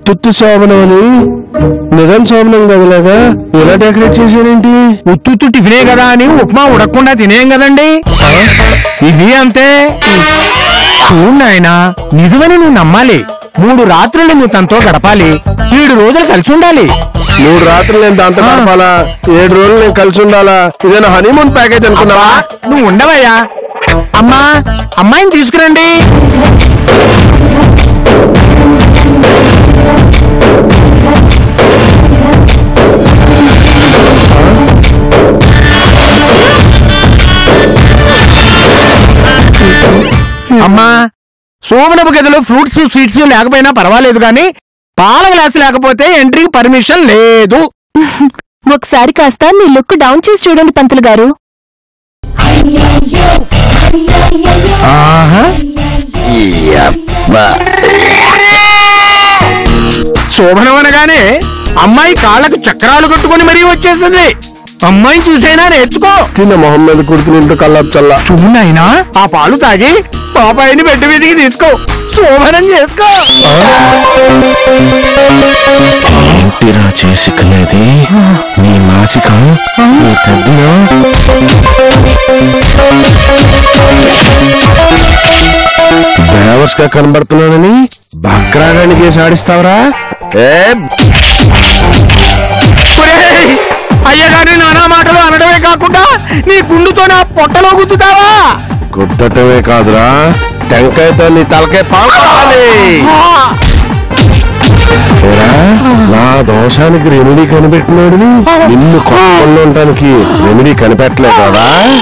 ఉత్తుత్తు శోభనం అని నిజం శోభనం గదిలాగా ఇలా డెకరేట్ చేశారేంటి ఉత్తుత్తు టిఫినే కదా అని ఉప్మా ఉడకకుండా తినేం కదండి ఇది అంతే చూడు నాయనా నిజమని నువ్వు నమ్మాలి మూడు రాత్రులు నువ్వు తనతో గడపాలి ఏడు రోజులు కలిసి ఉండాలి మూడు రాత్రులు నేను దాంతో ఆ. గడపాలా ఏడు రోజులు నేను కలిసి ఉండాలా ఇదేనా హనీమూన్ ప్యాకేజ్ అనుకున్నావా నువ్వు ఉండవయ్యా అమ్మా అమ్మాయిని తీసుకురండి అమ్మా శోభనపు గదిలో ఫ్రూట్స్ స్వీట్స్ లేకపోయినా పర్వాలేదు కానీ పాల గ్లాస్ లేకపోతే ఎంట్రీకి పర్మిషన్ లేదు ఒకసారి కాస్త మీ లుక్ డౌన్ చేసి చూడండి పంతులు గారు ఆహా శోభనం అనగానే అమ్మాయి కాళ్ళకు చక్రాలు కట్టుకుని మరీ వచ్చేసింది అమ్మాయిని చూసైనా నేర్చుకో చిన్న మొహం మీద కుడుతునింటూ కల్లాపు చల్ల చూడైనా ఆ పాలు తాగి పాపాయిని బెడ్ మీదకి తీసుకో శోభనం చేసుకో ఏంటిరా చేసుకునేది నీ మాసిక నీ తగ్గిన బేవర్స్ గా కనబడుతున్నానని భగ్రాగాన్ని చేసి ఆడిస్తావరా ఏ ఒరేయ్! అయ్యగారి నానా మాటలు అనడమే కాకుండా నీ గుండుతో నా పొట్టలో గుద్దుతావా గుద్దటమే కాదురా టెంకాయతో నీ తలకే పాల్గొనాలి ఏరా, నా దోషానికి రెమెడీ కనిపెట్టినాడివి నిన్ను కొట్టకుండా ఉండటానికి రెమెడీ కనిపెట్టలే కదా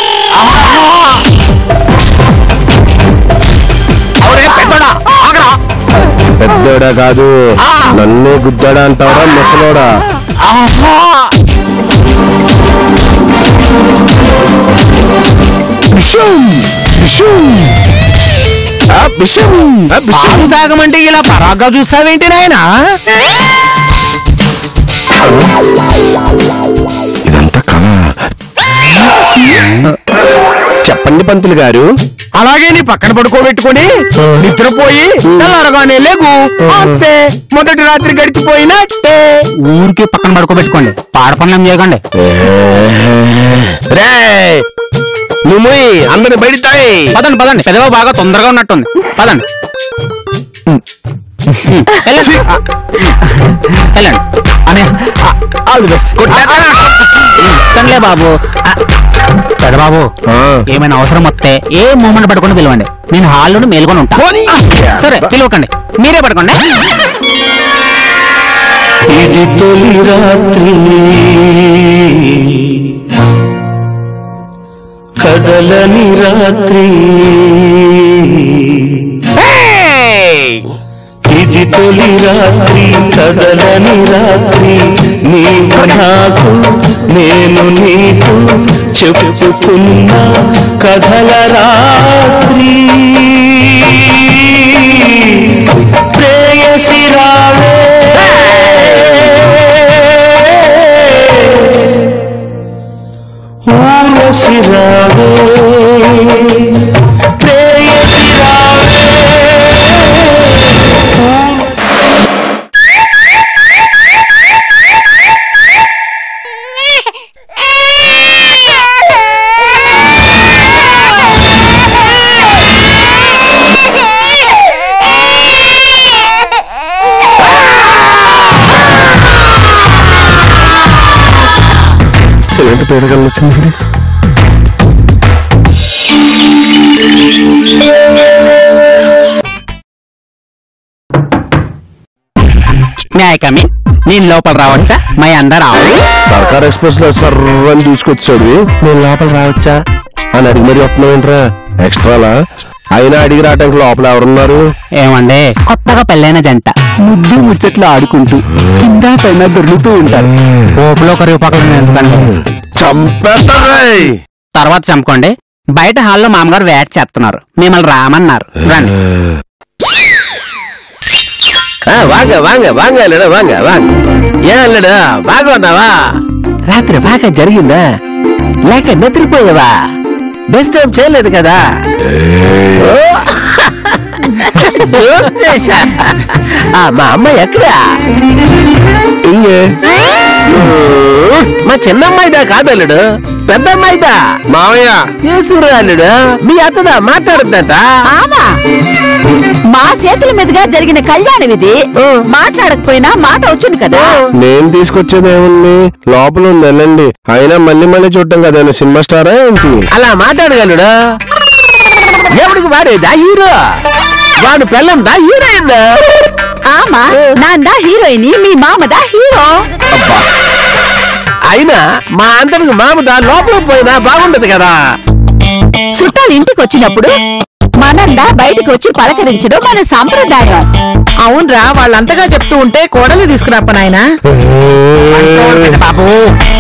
ఒరే పెద్దోడా ఆగరా పెద్దోడా కాదు నన్నే గుద్దాడా అంటావరా ముసలోడా బిషం బిషం ఆ బిషం ఆ బిషం పాలు తాగమంటే ఇలా పరాగ్గా చూస్తావేంటి నాయనా ఇదంతా కళ చెప్పండి పంతులు గారు అలాగే నీ పక్కన పడుకోబెట్టుకొని నిద్రపోయి తెల్లారగానే లేగు అంతే మొదటి రాత్రి గడిచిపోయినట్టే ఊరికే పక్కన పడుకోబెట్టుకోండి పాడ పనులు చేయకండి రే నువ్వు అందరిని బయటతాయి పదండి పదండి పెదవ బాగా తొందరగా ఉన్నట్టుంది పదండి వెళ్ళండి ఆ, వెళ్ళండి అనే ఆల్ ది బెస్ట్ తనలే బాబు ఆ, పెద్ద బాబు ఏమైనా అవసరం వస్తే ఏ మూమెంట్ పడుకొని పిలవండి నేను హాల్లోనే మేల్కొని ఉంటా ఆ, సరే పిలవకండి మీరే పడుకోండి ఇది తొలి రాత్రి కదలని రాత్రి ఇది తొలి రాత్రి కదలని రాత్రి నీవు నాకు నేను నీకు చెప్పుకున్న కథల రాత్రి ప్రేయసి రావే ఊరసి రావే ప్రేయసి రావే ఏంటి పేడగలు వచ్చింది న్యాయకమి నేను లోపల రావచ్చా మై అందరు సర్కార్ ఎక్స్ప్రెస్ లో సర్వని తీసుకొచ్చాడు నేను లోపల రావచ్చా అని అడిగి మరి వస్తున్నావేంట్రా ఎక్స్ట్రాలా అయినా అడిగి రావడానికి లోపల ఎవరున్నారు ఏమండే కొత్తగా పెళ్ళైన జంట ముద్దు ముచ్చట్లు ఆడుకుంటూ కింద పైన దొరుకుతూ ఉంటారు ఓపులో ఒకరి పక్కన ఎందుకండి చంపేస్తాయి తర్వాత చంపుకోండి బయట హాల్లో మామగారు వేట చేస్తున్నారు మిమ్మల్ని రామన్నారు రండి వాంగ వాంగ వాంగ అల్లడా వాంగ వాంగ ఏ అల్లడా బాగున్నావా రాత్రి బాగా జరిగిందా లేక నిద్రపోయావా బెస్ట్ టైం చేయలేదు కదా ఓ! జోక్ చేశా ఆ, మా అమ్మ ఎక్కడా ఇంగే మా చిన్నమ్మాయిదా కాదల్లుడు పెద్ద అమ్మాయిదా మావయ్య కేసుడు అల్లుడు మీ అత్తదా మాట్లాడుతుందంట ఆమా మా చేతుల మీదుగా జరిగిన కళ్యాణం ఇది మాట్లాడకపోయినా మాట వచ్చింది కదా నేను తీసుకొచ్చేది ఏముంది లోపల ఉంది వెళ్ళండి అయినా మళ్ళీ మళ్ళీ చూడటం కదా సినిమా స్టారా ఏంటి అలా మాట్లాడగలడు ఎవడికి వాడేదా హీరో వాడు పెళ్ళం దా హీరోయిన్ ఆమా నాందా హీరోయిన్ మీ మామదా హీరో అయినా మా అందరికి మామదా లోపల పోయినా బాగుంటది కదా చుట్టాలు ఇంటికి వచ్చినప్పుడు మనందా బయటికి వచ్చి పలకరించడం మన సంప్రదాయం అవునరా వాళ్ళంతగా చెప్తూ ఉంటే కోడలు తీసుకురాప్ప నాయనా బాబు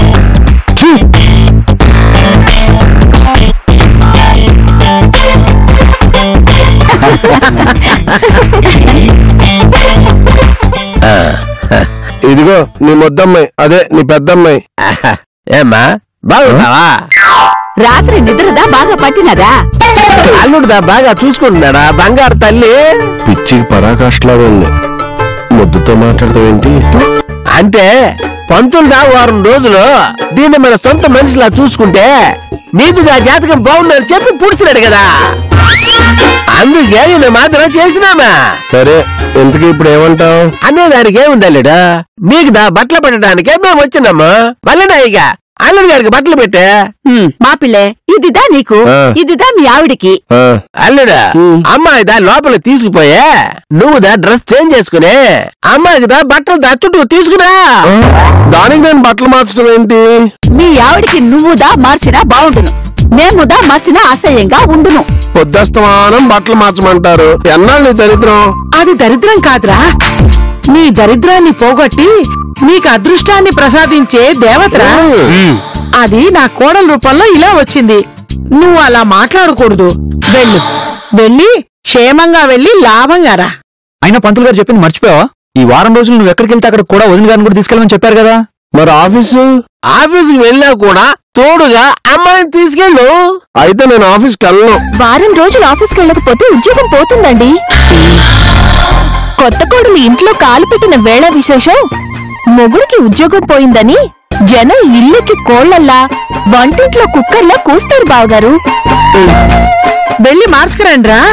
ఇదిగో నీ మొద్దమ్మాయి అదే నీ పెద్దమ్మాయి ఏమ్మా బాగున్నావా రాత్రి నిద్రదా బాగా పట్టినదా అల్లుడుదా బాగా చూసుకుంటున్నాడా బంగారు తల్లి పిచ్చికి పరాకాష్లా ఉంది ముద్దుతో మాట్లాడతావేంటి అంటే పంతులుగా వారం రోజులు దీన్ని మన సొంత మనిషిలా చూసుకుంటే నీకుగా జాతకం బాగుందని చెప్పి పుడిచినాడు కదా అందుకే నేను మాత్రం చేసినామా సరే ఎందుకు ఇప్పుడు ఏమంటావు అనే దానికి ఏముంది అల్లుడు మీకు దా బట్టలు పెట్టడానికే మేము వచ్చినాము వల్లనే ఇక అల్లుడు గారికి బట్టలు పెట్టే హ్మ్, మా పిల్లే ఇదిదా నీకు ఆ. ఇదిదా మీ ఆవిడికి అల్లుడా అమ్మాయి దా లోపల తీసుకుపోయే నువ్వు దా డ్రెస్ చేంజ్ చేసుకునే అమ్మాయికి దా బట్టలు దా చుట్టూ తీసుకురా దానికి నేను బట్టలు మార్చడం ఏంటి మీ ఆవిడికి నువ్వుదా మార్చినా బాగుండును మేముదా మార్చినా అసహ్యంగా ఉండును పొద్దస్తమానం బట్టలు మార్చమంటారు ఎన్నాళ్ళు నీ దరిద్రం అది దరిద్రం కాదురా నీ దరిద్రాన్ని పోగొట్టి నీకు అదృష్టాన్ని ప్రసాదించే దేవతరా అది నా కోడల రూపంలో ఇలా వచ్చింది నువ్వు అలా మాట్లాడకూడదు వెళ్ళు వెళ్ళి క్షేమంగా వెళ్ళి లాభంగా రా అయినా పంతులు గారు చెప్పింది మర్చిపోయావా ఈ వారం రోజులు నువ్వు ఎక్కడికి వెళ్తే అక్కడ కూడా వదిన గారిని కూడా తీసుకెళ్ళమని చెప్పారు కదా మరి ఆఫీసు ఆఫీసుకి వెళ్ళా కూడా తోడుగా అమ్మాయిని తీసుకెళ్ళు అయితే నేను ఆఫీస్కి వెళ్ళను వారం రోజులు ఆఫీస్కి వెళ్ళకపోతే ఉద్యోగం పోతుందండి కొత్త కోడలు ఇంట్లో కాలు పెట్టిన వేళ విశేషం మొగుడికి ఉద్యోగం పోయిందని జనం ఇల్లుకి కోళ్లల్లా వంటింట్లో కుక్కర్లా కూస్తారు బావగారు వెళ్ళి మార్చుకురండి రా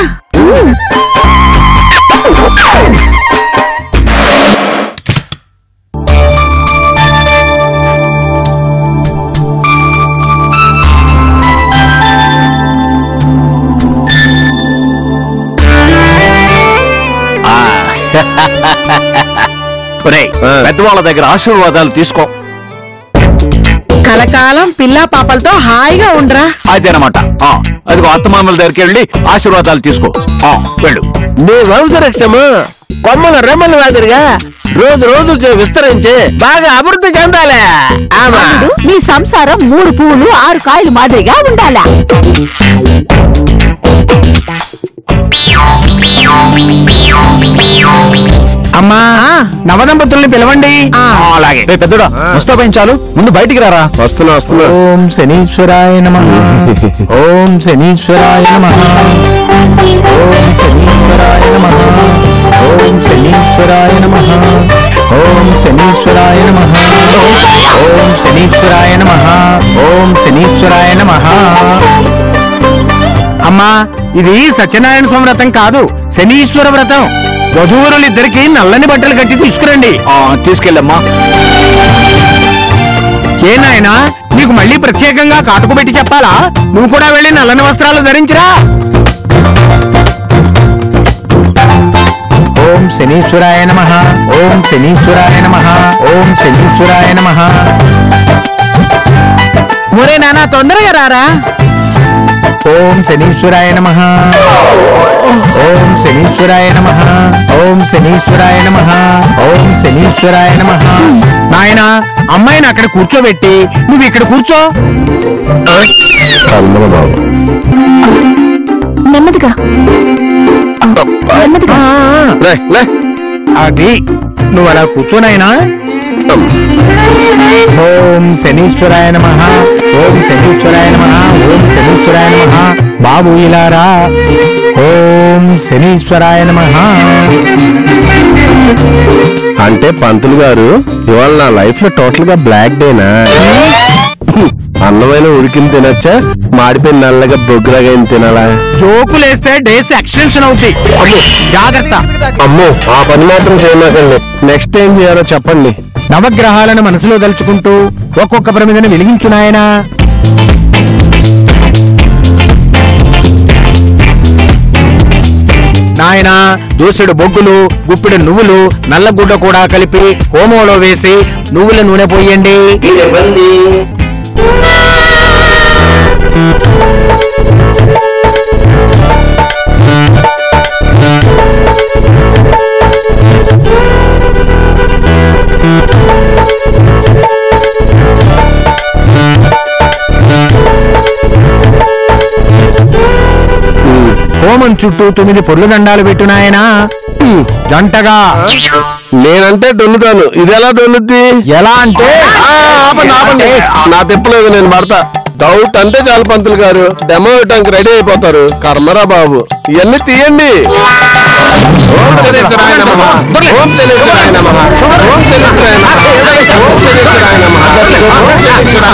పెద్దవాళ్ళ దగ్గర ఆశీర్వాదాలు తీసుకో కలకాలం పిల్లా పాపలతో హాయిగా ఉండరా అదేనమాట ఆ, అదిగో అత్తమామల దగ్గరికి వెళ్ళి ఆశీర్వాదాలు తీసుకో ఆ, వెళ్ళు నీ వంశరక్షము కొమ్మల రెమ్మల మాదిరిగా రోజు రోజుకి విస్తరించి బాగా అభివృద్ధి చెందాలి ఆమా మీ సంసారం మూడు పూలు ఆరు కాయలు మాదిరిగా ఉండాలా అమ్మా నవదంపతుల్ని పిలవండి ఆ, అలాగే రే పెద్దడా ముస్తాబైంచాలు ముందు బయటికి రారా వస్తున్నా వస్తున్నా ఓం శనీశ్వరాయ నమ ఓం శనీశ్వరాయ నమ ఓం శనీశ్వరాయ నమ ఓం శనీశ్వరాయ నమ ఓం శనీశ్వరాయ నమ ఓం శనీశ్వరాయ నమ ఓం శనీశ్వరాయ నమ అమ్మా ఇది సత్యనారాయణ స్వామి వ్రతం కాదు శనీశ్వర వ్రతం వధూవరులిద్దరికి నల్లని బట్టలు కట్టి తీసుకురండి ఆ, తీసుకెళ్ళమ్మా ఏ నాయనా నీకు మళ్ళీ ప్రత్యేకంగా కాటుకు పెట్టి చెప్పాలా నువ్వు కూడా వెళ్ళి నల్లని వస్త్రాలు ధరించిరా ఓం శనీశ్వరాయ నమ ఓం శనీశ్వరాయ నమ ఓం శనీశ్వరాయ నమ ఒరే నానా తొందరగా రారా ఓం శనీశ్వరాయ నమ ఓం శనీశ్వరాయ నమ ఓం శనీశ్వరాయ నమ ఓం శనీశ్వరాయ నమ నాయనా అమ్మాయిని అక్కడ కూర్చోబెట్టి నువ్వు ఇక్కడ కూర్చో కమ్మల బాబు నెమ్మదిగా నెమ్మదిగా లే, లే. అది నువ్వు అలా కూర్చోనాయనా ఓం శనీశ్వరాయ నమ ఓం శనీశ్వరాయ నమ ఓం శనీశ్వరాయ నమ బాబు ఇలారా ఓం శనీశ్వరాయ నమ అంటే పంతులు గారు ఇవాళ నా లైఫ్ లో టోటల్ గా బ్లాక్ డేనా అన్నమైన ఉడికిన తినచ్చా మాడిపోయిన నల్లగా బొగ్గులాగా ఏం తినాలా జోకులేస్తే డేస్ ఎక్స్టెన్షన్ అవుతాయి జాగ్రత్త అమ్మో ఆ పని మాత్రం చేయమాకండి నెక్స్ట్ ఏం చేయాలో చెప్పండి నవగ్రహాలను మనసులో దలుచుకుంటూ ఒక్కొక్క ప్రమిదను వెలిగించు నాయనా నాయనా దూసుడు బొగ్గులు గుప్పిడి నువ్వులు నల్లగుడ్డ కూడా కలిపి హోమంలో వేసి నువ్వుల నూనె పోయండి హోమం చుట్టూ తొమ్మిది పొర్లు దండాలు పెట్టు నాయనా జంటగా నేనంటే డొల్లుతాను ఇది ఎలా డొల్లుద్ది ఎలా అంటే ఆ, ఆపండి ఆపండి నా తిప్పలేదు నేను పడతా డౌట్ అంటే చాలు పంతులు గారు డెమో ఇవ్వడానికి రెడీ అయిపోతారు కర్మరా బాబు ఇవన్నీ తీయండి ఓం శనేశ్వరాయ నమః ఓం శనేశ్వరాయ నమః ఓం శనేశ్వరాయ నమః ఓం శనేశ్వరాయ నమః ఓం శనేశ్వరాయ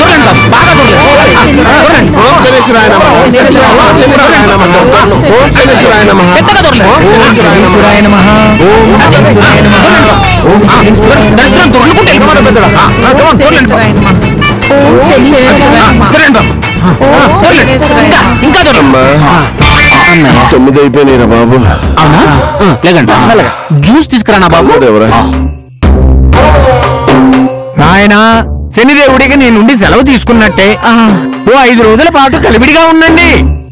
నమః ఓం శనేశ్వరాయ నమః ఓం శనేశ్వరాయ నమః ఓం శనేశ్వరాయ నమః ఓం శనేశ్వరాయ నమః శనీశ్వరాయ నమః ఓం శనీశ్వరాయ నమః ఓం శనీశ్వరాయ నమః ఓం శనీశ్వరాయ నమః. ఇంకా దూరం అమ్మా తొమ్మిది అయిపోయినాయిరా బాబు అవునా లేకండి జ్యూస్ తీసుకురా నా బాబు బాబు ఎవరా నాయనా శనిదేవుడికి నీ నుండి సెలవు తీసుకున్నట్టే ఓ ఐదు రోజుల పాటు కలివిడిగా ఉండండి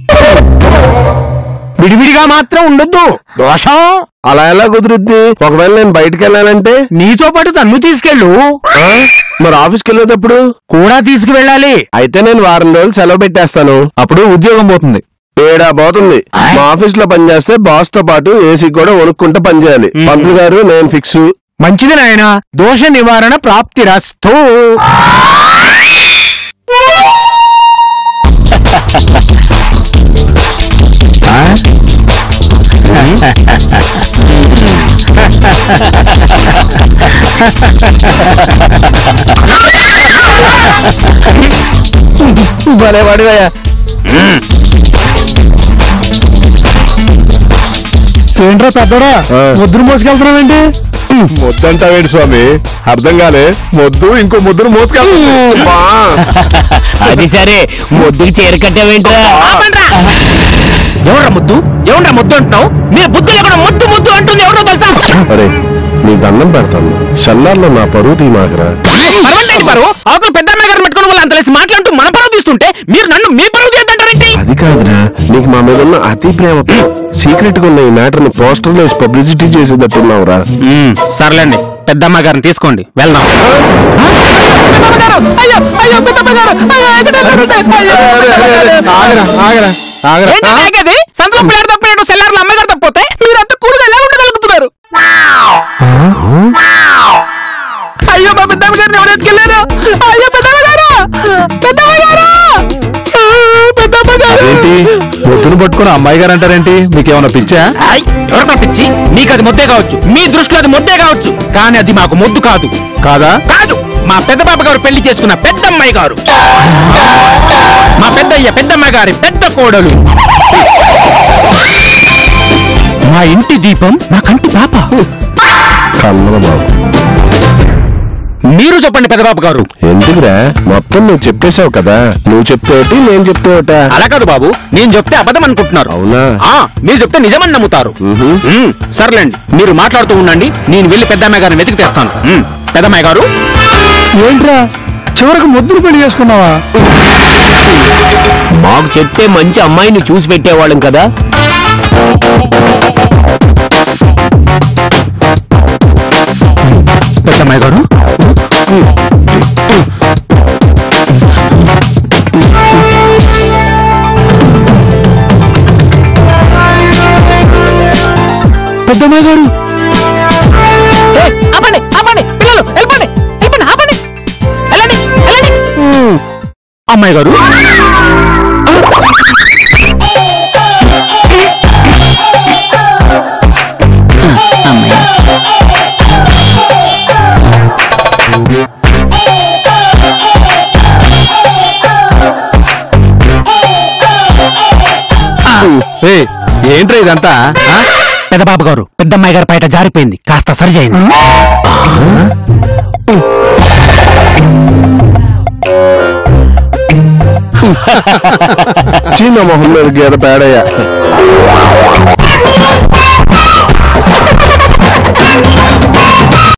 విడివిడిగా మాత్రం ఉండొద్దు దోషం అలా ఎలా కుదురుద్ది ఒకవేళ నేను బయటికి వెళ్ళాలంటే నీతో పాటు తన్ను తీసుకెళ్ళు ఆ? మరి ఆఫీస్కి వెళ్ళేటప్పుడు కూడా తీసుకువెళ్ళాలి అయితే నేను వారం రోజులు సెలవు పెట్టేస్తాను అప్పుడు ఉద్యోగం పోతుంది ఏడా పోతుంది మా ఆఫీస్ లో పనిచేస్తే బాస్ తో పాటు ఏసీ కూడా వణుక్కుంటూ పనిచేయాలి పంతులు గారు నేను ఫిక్స్ మంచిది నాయనా దోష నివారణ ప్రాప్తి రస్తు భలే వాడివయ్యా ఏంట్రా పెద్దోడా ఆ. ముద్దును మోసుకెళ్తున్నావేంటి మొద్దంటావేంటి స్వామి అర్థం కాలే మొద్దు ఇంకో ముద్దును మోసుకెళ్తా అది సరే ముద్దుకి చీర కట్టావేంట్రా ఎవడ్రా ముద్దు ఎవడ్రా ముద్దు అంటున్నావు మీ బుద్ధి లేకుండా ముద్దు ముద్దు అంటుంది ఎవరో తెలుసా అరే నీ దండం పెడతాను సల్లార్లో నా పరువు తీమాకరా పర్వాలేదు పరువు అవతల పెద్దమ్మ గారిని పెట్టుకుని వాళ్ళు అంత లేసి మాట్లాడుతూ మన పరువు తీస్తుంటే మీరు నన్ను మీ పరువు తీద్దంటారేంటి అది కాదురా నీకు మా మీద ఉన్న అతి ప్రేమతో సీక్రెట్ గా ఉన్న ఈ మ్యాటర్ ని పోస్టర్ లో పబ్లిసిటీ చేసేటట్టున్నావురా సర్లేండి పెద్దమ్మ గారిని తీసుకోండి వెళ్దాం ఆగరా ఆగరా ఆగరా సంతలో పిల్లలు తప్పినట్టు సెల్లార్లు అమ్మగారు తప్పితే మీరంతా కూడుగా ఎలా ఉండగలుగుతున్నారు అయ్యో మా పెద్దమ్మ గారిని ఎవరు ఎత్తుకెళ్ళారు అయ్యో పెద్దమ్మ గారు పెద్దమ్మ గారు పెద్దమ్మ గారు ఏంటి మొద్దును పట్టుకుని అమ్మాయి గారు అంటారేంటి మీకేమైనా పిచ్చా ఆయ్, ఎవరు పంపించి మీకు అది ముద్దే కావచ్చు మీ దృష్టిలో అది ముద్దే కావచ్చు కానీ అది మాకు ముద్దు కాదు కాదా కాదు మా పెద్ద పాప గారు పెళ్లి చేసుకున్న పెద్దమ్మాయి గారు మా పెద్దయ్య పెద్దమ్మాయి గారి పెద్ద కోడలు మా ఇంటి దీపం మా కంటి పాప కన్నడ బాబు మీరు చెప్పండి పెద్ద పాప గారు ఎందుకురా మొత్తం నువ్వు చెప్పేశావు కదా నువ్వు చెప్తే ఒకటి నేను చెప్తే ఒకటా అలా కాదు బాబు నేను చెప్తే అబద్ధం అనుకుంటున్నారు అవునా ఆ మీరు చెప్తే నిజమని నమ్ముతారు మ్హూ. మ్, సర్లేండి మీరు మాట్లాడుతూ ఉండండి నేను వెళ్ళి పెద్దమ్మాయి గారిని వెతికి తెస్తాను మ్, పెద్దమ్మాయి గారు ఏంట్రా చివరకు ముద్దును పెళ్లి చేసుకున్నావా మాకు చెప్తే మంచి అమ్మాయిని చూసి పెట్టేవాళ్ళం కదా పెద్దమ్మాయి గారు పెద్దమ్మాయి గారు అవ్వండి అవ్వండి పిల్లలు వెళ్ళిపోండి అమ్మాయి గారు ఏంట్రా ఇదంతా ఆ? పెద్ద బాబు గారు పెద్ద అమ్మాయి గారి బయట జారిపోయింది కాస్త సరి చేయండి చిన్న మొహం మీద గీత పేడయ్యా